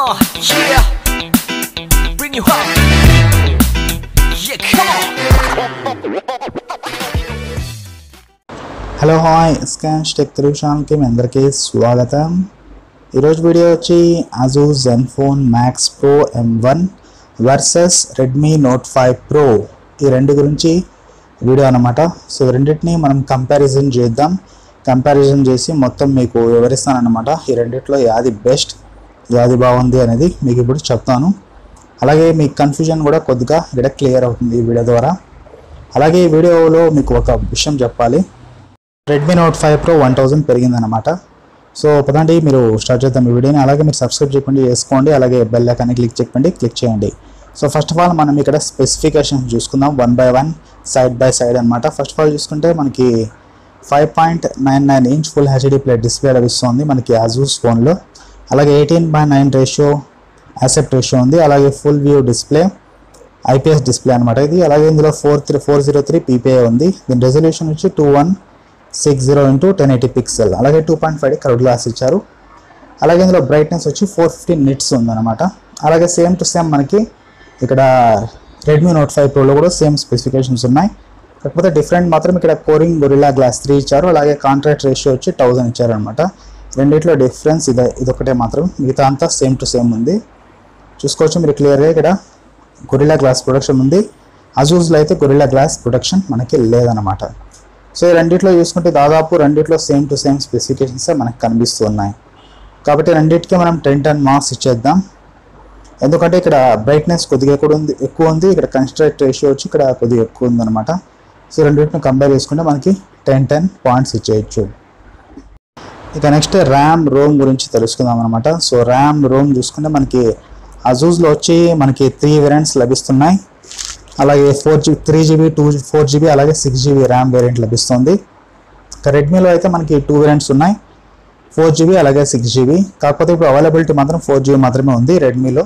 Uh, yeah. Bring you up. Yeah, come on. Hello hi scan tech Telugu ఛానల్కి మీ అందరికీ స్వాగతం ఈరోజు వీడియో వచ్చి Asus Zenfone Max Pro M one versus Redmi Note five Pro ఈ రెండు గురించి వీడియో అనమాట సో ఈ రెండింటిని మనం కంపారిజన్ చేద్దాం కంపారిజన్ చేసి మొత్తం మీకు వివరిస్తానమాట ఈ రెండిట్లో యాది బెస్ట్ యాది బాగుంది అనేది మీకు ఇప్పుడు చెప్తాను అలాగే మీ కన్ఫ్యూజన్ కూడా కొద్దిగా ఇక్కడ క్లియర్ అవుతుంది ఈ వీడియో ద్వారా అలాగే ఈ వీడియోలో మీకు ఒక విషయం చెప్పాలి Redmi Note five Pro one thousand పెరిగిందనమాట సో పదండి మీరు స్టార్ట్ చేద్దాం ఈ వీడియోని అలాగే మీరు సబ్స్క్రైబ్ చేయకండి చేసుకోండి అలాగే బెల్ ఐకాన్ని క్లిక్ చేయకండి క్లిక్ చేయండి సో ఫస్ట్ ఆఫ్ ఆల్ మనం ఇక్కడ స్పెసిఫికేషన్స్ చూసుకుందాం one by one side by side అనమాట ఫస్ట్ ఆఫ్ ఆల్ చూసుకుంటే మనకి five point nine nine inch full HD play display లభిస్తుంది మనకి అజూస్ ఫోన్లో అలాగే eighteen by nine ratio aspect ratio ఉంది అలాగే full view display IPS display అనమాట ఇది అలాగే ఇందులో four three four zero three PPI ఉంది దీని రెజల్యూషన్ వచ్చి two one six zero into ten eighty pixel అలాగే టూ పాయింట్ ఫైవ్ కరౌడ్ గ్లాస్ ఇచ్చారు అలాగే ఇందులో బ్రైట్నెస్ వచ్చి ఫోర్ ఫిఫ్టీ నిట్స్ ఉందన్నమాట అలాగే సేమ్ టు సేమ్ మనకి ఇక్కడ రెడ్మీ నోట్ ఫైవ్ ప్రోలో కూడా సేమ్ స్పెసిఫికేషన్స్ ఉన్నాయి కాకపోతే డిఫరెంట్ మాత్రం ఇక్కడ కోరింగ్ గొరిల్లా గ్లాస్ త్రీ ఇచ్చారు అలాగే కాంట్రాక్ట్ రేషియో వచ్చి థౌజండ్ ఇచ్చారనమాట రెండిట్లో డిఫరెన్స్ ఇది ఇదొకటే మాత్రం మిగతా అంతా సేమ్ టు సేమ్ ఉంది చూసుకోవచ్చు మీరు క్లియర్గా ఇక్కడ గొరిల్లా గ్లాస్ ప్రొడక్షన్ ఉంది అజూజ్లో అయితే గొరిల్లా గ్లాస్ ప్రొడక్షన్ మనకి లేదనమాట సో ఈ రెండిట్లో చూసుకుంటే దాదాపు రెండిట్లో సేమ్ టు సేమ్ స్పెసిఫికేషన్స్ మనకు కనిపిస్తూ ఉన్నాయి కాబట్టి రెండింటికి మనం టెన్ టెన్ మార్క్స్ ఇచ్చేద్దాం ఎందుకంటే ఇక్కడ బ్రైట్నెస్ కొద్దిగా ఎక్కువ ఉంది ఎక్కువ ఉంది ఇక్కడ కన్స్ట్రక్ట్ రేషియో వచ్చి ఇక్కడ కొద్దిగా ఎక్కువ ఉందన్నమాట సో రెండింటిని కంపేర్ చేసుకుంటే మనకి టెన్ టెన్ పాయింట్స్ ఇచ్చేయచ్చు ఇక నెక్స్ట్ ర్యామ్ రోమ్ గురించి తెలుసుకుందాం అనమాట సో ర్యామ్ రోమ్ చూసుకుంటే మనకి అజూజ్లో వచ్చి మనకి త్రీ వేరియంట్స్ లభిస్తున్నాయి అలాగే four G three GB two four GB అలాగే సిక్స్ జీబీ ర్యామ్ వేరియంట్ లభిస్తుంది ఇక రెడ్మీలో అయితే మనకి టూ వేరియంట్స్ ఉన్నాయి ఫోర్ జీబీ అలాగే సిక్స్ జీబీ కాకపోతే ఇప్పుడు అవైలబిలిటీ మాత్రం ఫోర్ జీబీ మాత్రమే ఉంది రెడ్మీలో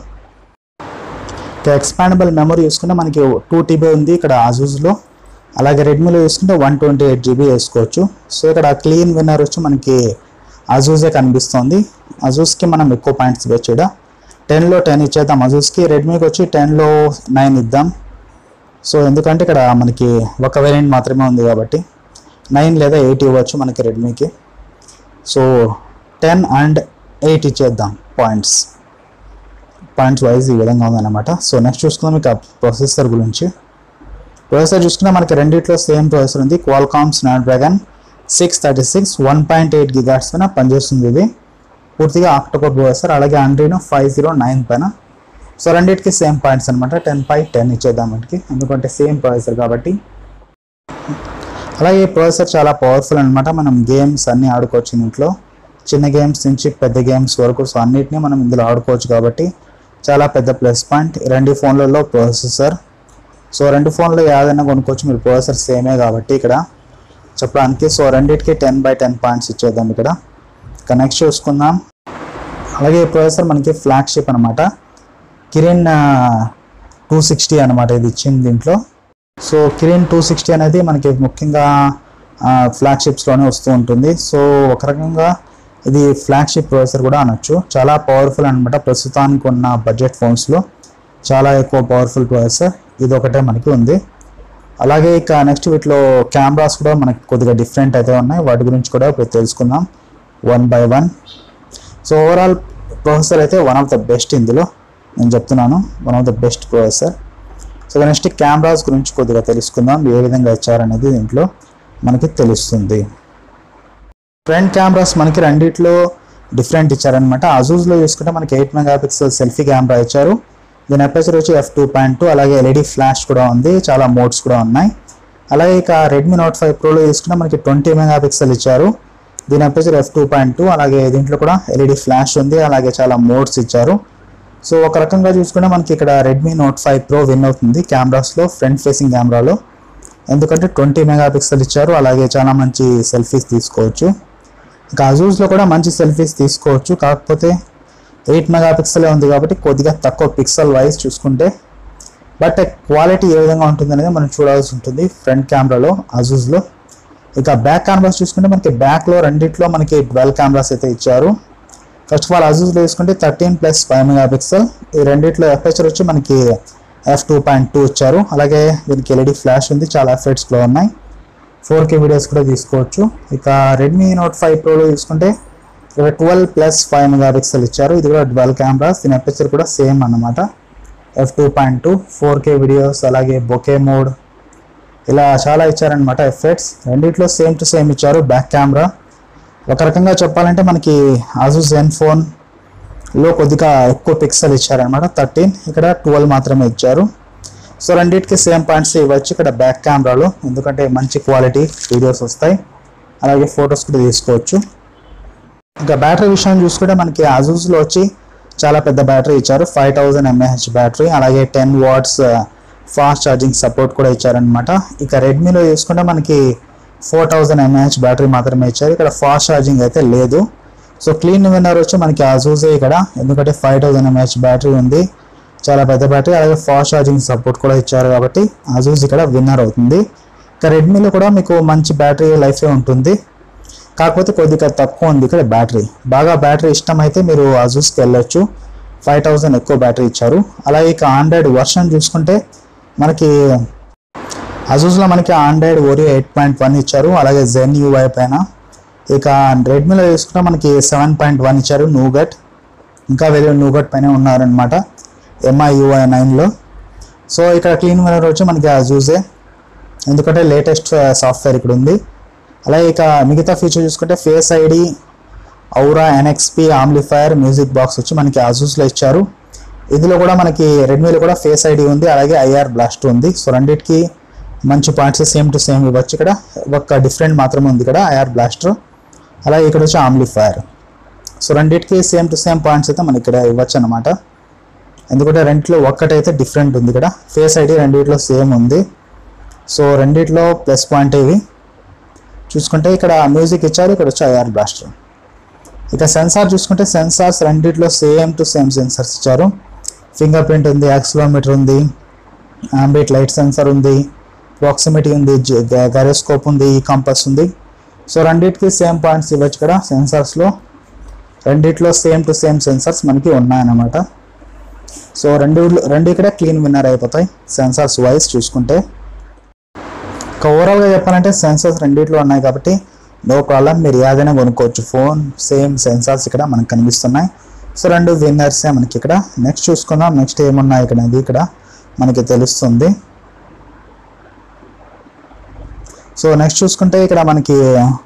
ఇక ఎక్స్పాండబుల్ మెమరీ చూసుకుంటే మనకి టూ టీబీ ఉంది ఇక్కడ అజూజ్లో అలాగే రెడ్మీలో చూసుకుంటే వన్ ట్వంటీ ఎయిట్ జీబీ వేసుకోవచ్చు సో ఇక్కడ క్లీన్ విన్నర్ వచ్చి మనకి అజూజే కనిపిస్తుంది అజూస్కి మనం ఎక్కువ పాయింట్స్ ఇవ్వచ్చు ఇక్కడ టెన్లో టెన్ ఇచ్చేద్దాం అజూస్కి రెడ్మీకి వచ్చి టెన్లో నైన్ ఇద్దాం సో ఎందుకంటే ఇక్కడ మనకి ఒక వేరియంట్ మాత్రమే ఉంది కాబట్టి నైన్ లేదా ఎయిట్ ఇవ్వచ్చు మనకి రెడ్మీకి సో టెన్ అండ్ ఎయిట్ ఇచ్చేద్దాం పాయింట్స్ పాయింట్స్ వైజ్ ఈ విధంగా ఉందన్నమాట సో నెక్స్ట్ చూసుకుందాం ఇక ప్రొసెసర్ గురించి ప్రొసెసర్ చూసుకున్నా మనకి రెండిట్లో సేమ్ ప్రొసెసర్ ఉంది Qualcomm Snapdragon six thirty six one point eight gigahertz పైన పనిచేస్తుంది ఇది పూర్తిగా ఆక్టోకోర్ ప్రొసెసర్ అలాగే ఆండ్రీనో ఫైవ్ జీరో నైన్ పైన సో రెండింటికి సేమ్ పాయింట్స్ అనమాట టెన్ పై టెన్ ఇచ్చేద్దాం మనకి ఎందుకంటే సేమ్ ప్రొసెసర్ కాబట్టి అలాగే ఈ ప్రొసెసర్ చాలా పవర్ఫుల్ అనమాట మనం గేమ్స్ అన్నీ ఆడుకోవచ్చు ఇంట్లో చిన్న గేమ్స్ నుంచి పెద్ద గేమ్స్ వరకు సో అన్నిటిని మనం ఇందులో ఆడుకోవచ్చు కాబట్టి చాలా పెద్ద ప్లస్ పాయింట్ ఈ రెండు ఫోన్లలో ప్రొసెసర్ సో రెండు ఫోన్లో ఏదైనా కొనుక్కోవచ్చు మీరు ప్రొసెసర్ సేమే కాబట్టి ఇక్కడ చెప్పడానికి సో రెండింటికి టెన్ బై టెన్ పాయింట్స్ ఇచ్చేద్దాం ఇక్కడ ఇక నెక్స్ట్ చూసుకుందాం అలాగే ఈ ప్రొసెసర్ మనకి ఫ్లాగ్షిప్ అనమాట కిరిన్ టూ సిక్స్టీ అనమాట ఇది ఇచ్చింది దీంట్లో సో కిరిన్ టూ సిక్స్టీ అనేది మనకి ముఖ్యంగా ఫ్లాగ్షిప్స్లోనే వస్తూ ఉంటుంది సో ఒక రకంగా ఇది ఫ్లాగ్షిప్ ప్రొసెసర్ కూడా అనొచ్చు చాలా పవర్ఫుల్ అనమాట ప్రస్తుతానికి ఉన్న బడ్జెట్ ఫోన్స్లో చాలా ఎక్కువ పవర్ఫుల్ ప్రొసెసర్ ఇది ఒకటే మనకి ఉంది అలాగే ఇక నెక్స్ట్ వీటిలో కెమెరాస్ కూడా మనకి కొద్దిగా డిఫరెంట్ అయితే ఉన్నాయి వాటి గురించి కూడా ఇప్పుడు తెలుసుకుందాం one by one so overall processor అయితే వన్ ఆఫ్ ద బెస్ట్ ఇందులో నేను చెప్తున్నాను one of the best processor so next cameras గురించి కొద్దిగా తెలుసుకుందాం ఏ విధంగా ఇచ్చారనేది దీంట్లో మనకి తెలుస్తుంది ఫ్రంట్ కెమెరాస్ మనకి రెండిట్లో డిఫరెంట్ ఇచ్చారనమాట అజూజ్లో చూసుకుంటే మనకి eight megapixel selfie camera ఇచ్చారు దీని అపేచర్ వచ్చి ఎఫ్ టూ పాయింట్ టూ అలాగే ఎల్ఈడి ఫ్లాష్ కూడా ఉంది చాలా మోడ్స్ కూడా ఉన్నాయి అలాగే ఇక రెడ్మీ నోట్ ఫైవ్ ప్రోలో చూసుకుంటే మనకి ట్వంటీ మెగా పిక్సెల్ ఇచ్చారు దీని aperture F two point two అలాగే దీంట్లో కూడా ఎల్ఈడి ఫ్లాష్ ఉంది అలాగే చాలా మోడ్స్ ఇచ్చారు సో ఒక రకంగా చూసుకుంటే మనకి ఇక్కడ Redmi Note five Pro win అవుతుంది కెమెరాస్లో ఫ్రంట్ ఫేసింగ్ కెమెరాలో ఎందుకంటే ట్వంటీ మెగా పిక్సెల్ ఇచ్చారు అలాగే చాలా మంచి సెల్ఫీస్ తీసుకోవచ్చు ఇంకా అజూస్లో కూడా మంచి సెల్ఫీస్ తీసుకోవచ్చు కాకపోతే ఎయిట్ మెగా పిక్సెలే ఉంది కాబట్టి కొద్దిగా తక్కువ పిక్సెల్ వైజ్ చూసుకుంటే బట్ క్వాలిటీ ఏ విధంగా ఉంటుంది అనేది మనం చూడాల్సి ఉంటుంది ఫ్రంట్ కెమెరాలో అజూస్లో ఇక బ్యాక్ కెమెరాస్ చూసుకుంటే మనకి బ్యాక్లో రెండిట్లో మనకి ట్వెల్వ్ కెమెరాస్ అయితే ఇచ్చారు ఫస్ట్ ఆఫ్ ఆల్ అజూస్లో తీసుకుంటే thirteen plus five megapixel ఈ రెండిట్లో ఎఫ్హెచ్ఆర్ వచ్చి మనకి ఎఫ్ టూ పాయింట్ టూ ఇచ్చారు అలాగే దీనికి ఎల్ఈడి ఫ్లాష్ ఉంది చాలా ఎఫెక్ట్స్లో ఉన్నాయి ఫోర్ కే వీడియోస్ కూడా తీసుకోవచ్చు ఇక రెడ్మీ నోట్ ఫైవ్ ప్రోలో తీసుకుంటే ఇక్కడ twelve plus five megapixel ఇచ్చారు ఇది కూడా డ్వెల్ కెమెరాస్ దీని ఎఫ్హెచ్ఆర్ కూడా సేమ్ అన్నమాట F two point two four K videos అలాగే బొకే మోడ్ ఇలా చాలా ఇచ్చారనమాట ఎఫెక్ట్స్ రెండిట్లో సేమ్ టు సేమ్ ఇచ్చారు బ్యాక్ కెమెరా ఒక రకంగా చెప్పాలంటే మనకి ఆజూస్ జెన్ ఫోన్లో కొద్దిగా ఎక్కువ పిక్సెల్ ఇచ్చారనమాట థర్టీన్ ఇక్కడ ట్వెల్వ్ మాత్రమే ఇచ్చారు సో రెండింటికి సేమ్ పాయింట్స్ ఇవ్వచ్చు ఇక్కడ బ్యాక్ కెమెరాలో ఎందుకంటే మంచి క్వాలిటీ వీడియోస్ వస్తాయి అలాగే ఫొటోస్ కూడా తీసుకోవచ్చు ఇంకా బ్యాటరీ విషయం చూసుకుంటే మనకి అజూస్లో వచ్చి చాలా పెద్ద బ్యాటరీ ఇచ్చారు ఫైవ్ థౌజండ్ ఎంఏహెచ్ బ్యాటరీ అలాగే ten watts fast charging support కూడా ఇచ్చారనమాట ఇక రెడ్మీలో చూసుకుంటే మనకి ఫోర్ థౌజండ్ ఎంఏహెచ్ బ్యాటరీ మాత్రమే ఇచ్చారు ఇక్కడ ఫాస్ట్ ఛార్జింగ్ అయితే లేదు సో క్లీన్ విన్నర్ వచ్చి మనకి అజూసే ఇక్కడ ఎందుకంటే ఫైవ్ థౌజండ్ ఎంఏహెచ్ బ్యాటరీ ఉంది చాలా పెద్ద బ్యాటరీ అలాగే ఫాస్ట్ ఛార్జింగ్ సపోర్ట్ కూడా ఇచ్చారు కాబట్టి అజూస్ ఇక్కడ విన్నర్ అవుతుంది ఇక రెడ్మీలో కూడా మీకు మంచి బ్యాటరీ లైఫే ఉంటుంది కాకపోతే కొద్దిగా తక్కువ ఉంది ఇక్కడ బ్యాటరీ బాగా బ్యాటరీ ఇష్టమైతే మీరు అజూస్కి వెళ్ళొచ్చు ఫైవ్ థౌజండ్ ఎక్కువ బ్యాటరీ ఇచ్చారు అలాగే ఇక ఆండ్రాయిడ్ వర్షన్ చూసుకుంటే మనకి అజూస్లో మనకి Android Oreo eight point one ఇచ్చారు అలాగే జెన్ యూఐ పైన ఇక రెడ్మీలో చూసుకుంటే మనకి సెవెన్ పాయింట్ వన్ ఇచ్చారు నూగట్ ఇంకా వేరే నూగట్ పైన ఉన్నారనమాట ఎంఐ యూఐ నైన్లో సో ఇక్కడ క్లీన్ మిరర్ వచ్చి మనకి అజూసే ఎందుకంటే లేటెస్ట్ సాఫ్ట్వేర్ ఇక్కడ ఉంది అలాగే ఇక మిగతా ఫీచర్ చూసుకుంటే ఫేస్ ఐడి ఔరా ఎన్ఎక్స్పి ఆమ్లిఫైర్ మ్యూజిక్ బాక్స్ వచ్చి మనకి అజూస్లో ఇచ్చారు ఇందులో కూడా మనకి రెడ్మీలో కూడా ఫేస్ ఐడి ఉంది అలాగే ఐఆర్ బ్లాస్ట్ ఉంది సో రెండింటికి మంచి పాయింట్స్ సేమ్ టు సేమ్ ఇవ్వచ్చు ఇక్కడ ఒక డిఫరెంట్ మాత్రమే ఉంది ఇక్కడ ఐఆర్ బ్లాస్టర్ అలాగే ఇక్కడ వచ్చి ఆమ్లిఫైర్ సో రెండింటికి సేమ్ టు సేమ్ పాయింట్స్ అయితే మనకి ఇక్కడ ఇవ్వచ్చు అనమాట ఎందుకంటే రెండిట్లో ఒక్కటైతే డిఫరెంట్ ఉంది ఇక్కడ ఫేస్ ఐడి రెండిట్లో సేమ్ ఉంది సో రెండిట్లో ప్లస్ పాయింట్ ఇవి చూసుకుంటే ఇక్కడ మ్యూజిక్ ఇచ్చారు ఇక్కడ వచ్చి ఐఆర్ బ్లాస్టర్ ఇక సెన్సార్ చూసుకుంటే సెన్సార్స్ రెండిట్లో సేమ్ టు సేమ్ సెన్సార్స్ ఇచ్చారు ఫింగర్ ప్రింట్ ఉంది యాక్సిలోమీటర్ ఉంది ఆంబిట్ లైట్ సెన్సార్ ఉంది ప్రాక్సిమిటీ ఉంది గైరోస్కోప్ ఉంది ఈ కంపస్ ఉంది సో రెండింటికి సేమ్ పాయింట్స్ ఇవ్వచ్చు ఇక్కడ సెన్సార్స్లో రెండిట్లో సేమ్ టు సేమ్ సెన్సార్స్ మనకి ఉన్నాయన్నమాట సో రెండు రెండు ఇక్కడ క్లీన్ విన్నర్ అయిపోతాయి సెన్సార్స్ వైజ్ చూసుకుంటే ఇక ఓవరాల్గా చెప్పాలంటే సెన్సార్స్ రెండిట్లో ఉన్నాయి కాబట్టి నో ప్రాబ్లం మీరు ఏదైనా కొనుక్కోవచ్చు ఫోన్ సేమ్ సెన్సార్స్ ఇక్కడ మనకు కనిపిస్తున్నాయి సో రెండు విన్నర్సే మనకి ఇక్కడ నెక్స్ట్ చూసుకుందాం నెక్స్ట్ ఏమున్నాయి ఇక్కడ ఇది ఇక్కడ మనకి తెలుస్తుంది సో నెక్స్ట్ చూసుకుంటే ఇక్కడ మనకి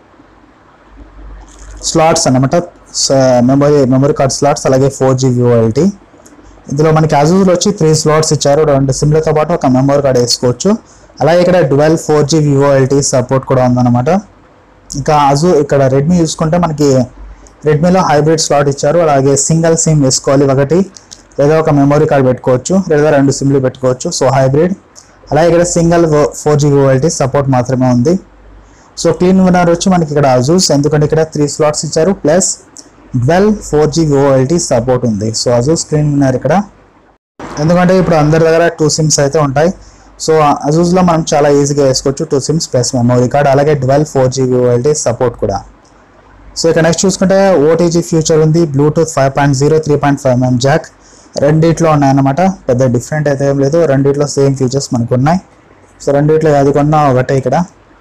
స్లాట్స్ అన్నమాట మెమరీ మెమరీ కార్డ్ స్లాట్స్ అలాగే ఫోర్ జీ విఓఎల్టీ ఇందులో మనకి అజూజ్లో వచ్చి త్రీ స్లాట్స్ ఇచ్చారు రెండు సిమ్లతో పాటు ఒక మెమరీ కార్డ్ వేసుకోవచ్చు అలాగే ఇక్కడ twelve four G VoLTE support కూడా ఉందన్నమాట ఇంకా అజూ ఇక్కడ రెడ్మీ చూసుకుంటే మనకి రెడ్మీలో హైబ్రిడ్ స్లాట్ ఇచ్చారు అలాగే సింగిల్ సిమ్ వేసుకోవాలి ఒకటి లేదా ఒక మెమరీ కార్డ్ పెట్టుకోవచ్చు లేదా రెండు సిమ్లు పెట్టుకోవచ్చు సో హైబ్రిడ్ అలాగే ఇక్కడ single four G VoLTE support మాత్రమే ఉంది సో క్లీన్ విన్నర్ వచ్చి మనకి ఇక్కడ అజూస్ ఎందుకంటే ఇక్కడ త్రీ స్లాట్స్ ఇచ్చారు plus twelve four G VoLTE support ఉంది సో అజూస్ స్క్రీన్ విన్నర్ ఇక్కడ ఎందుకంటే ఇప్పుడు అందరి దగ్గర టూ సిమ్స్ అయితే ఉంటాయి సో అజూస్లో మనం చాలా ఈజీగా వేసుకోవచ్చు two SIMs plus memory card అలాగే twelve four G VoLTE support కూడా సో ఇక నెక్స్ట్ చూసుకుంటే ఓటీజీ ఫ్యూచర్ ఉంది Bluetooth five point zero three point five mm jack రెండిట్లో ఉన్నాయన్నమాట పెద్ద డిఫరెంట్ అయితే ఏం లేదు రెండిట్లో సేమ్ ఫీచర్స్ మనకు ఉన్నాయి సో రెండిట్లో అది కొన్నా ఒకటే ఇక్కడ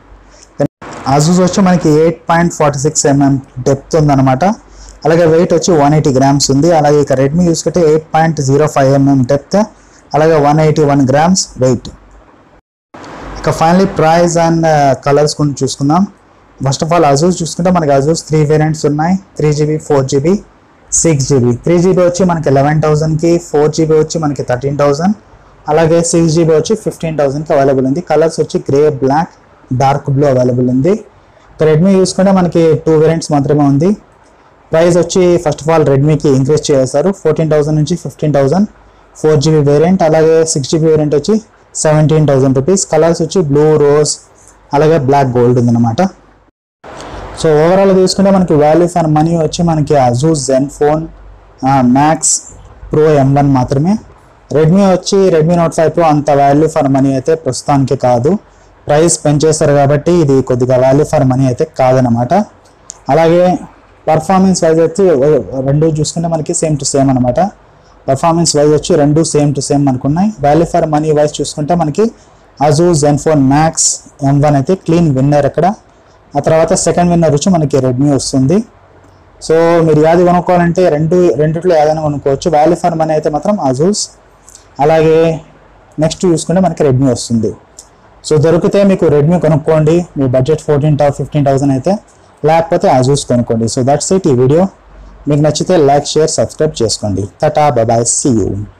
ఆజూస్ వచ్చి మనకి eight point forty six mm depth ఉందన్నమాట అలాగే వెయిట్ వచ్చి వన్ ఎయిటీ గ్రామ్స్ ఉంది అలాగే ఇక రెడ్మీ చూసుకుంటే eight point zero five mm depth అలాగే one eighty one grams weight ఇక ఫైనలీ ప్రైస్ అండ్ కలర్స్ గురించి చూసుకుందాం ఫస్ట్ ఆఫ్ ఆల్ అజూస్ చూసుకుంటే మనకి అజూస్ త్రీ వేరియంట్స్ ఉన్నాయి three GB four GB six GB three GB వచ్చి మనకి లెవెన్ థౌసండ్కి ఫోర్ జీబీ వచ్చి మనకి థర్టీన్ థౌసండ్ అలాగే సిక్స్ జీబీ వచ్చి ఫిఫ్టీన్ థౌసండ్కి అవైలబుల్ ఉంది కలర్స్ వచ్చి grey black dark blue available ఉంది ఇక రెడ్మీ చూసుకుంటే మనకి టూ వేరియంట్స్ మాత్రమే ఉంది ప్రైస్ వచ్చి ఫస్ట్ ఆఫ్ ఆల్ రెడ్మీకి ఇంక్రీజ్ చేశారు ఫోర్టీన్ థౌసండ్ నుంచి fifteen thousand four GB variant అలాగే సిక్స్ జీబీ వేరియంట్ వచ్చి సెవెంటీన్ థౌసండ్ రూపీస్ కలర్స్ వచ్చి బ్లూ రోజ్ అలాగే బ్లాక్ గోల్డ్ ఉందన్నమాట సో ఓవరాల్ తీసుకుంటే మనకి వాల్యూ ఫర్ మనీ వచ్చి మనకి Asus Zen phone Max Pro M one మాత్రమే రెడ్మీ వచ్చి రెడ్మీ నోట్ ఫైవ్ ప్రో అంత వాల్యూ ఫర్ మనీ అయితే ప్రస్తుతానికి కాదు ప్రైస్ పెంచేస్తారు కాబట్టి ఇది కొద్దిగా వాల్యూ ఫర్ మనీ అయితే కాదనమాట అలాగే పర్ఫార్మెన్స్ వైజ్ అయితే రెండు చూసుకుంటే మనకి సేమ్ టు సేమ్ అనమాట పర్ఫార్మెన్స్ వైజ్ వచ్చి రెండు సేమ్ టు సేమ్ మనకున్నాయి వాల్యూ ఫర్ మనీ వైజ్ చూసుకుంటే మనకి Asus Zenfone Max M one అయితే క్లీన్ విన్నర్ ఇక్కడ ఆ తర్వాత సెకండ్ విన్నర్ వచ్చి మనకి రెడ్మీ వస్తుంది సో మీరు యాది కొనుక్కోవాలంటే రెండు రెండిట్లో ఏదైనా కొనుక్కోవచ్చు వాల్యూ ఫర్ మనీ అయితే మాత్రం అజూస్ అలాగే నెక్స్ట్ చూసుకుంటే మనకి రెడ్మీ వస్తుంది సో దొరికితే మీకు రెడ్మీ కొనుక్కోండి మీ బడ్జెట్ ఫోర్టీన్ థౌ ఫిఫ్టీన్ థౌసండ్ అయితే లేకపోతే అజూస్ కొనుక్కోండి సో దట్స్ ఇట్ ఈ వీడియో మీకు నచ్చితే లైక్ షేర్ సబ్స్క్రైబ్ చేసుకోండి టటా బాయ్ సీ యూ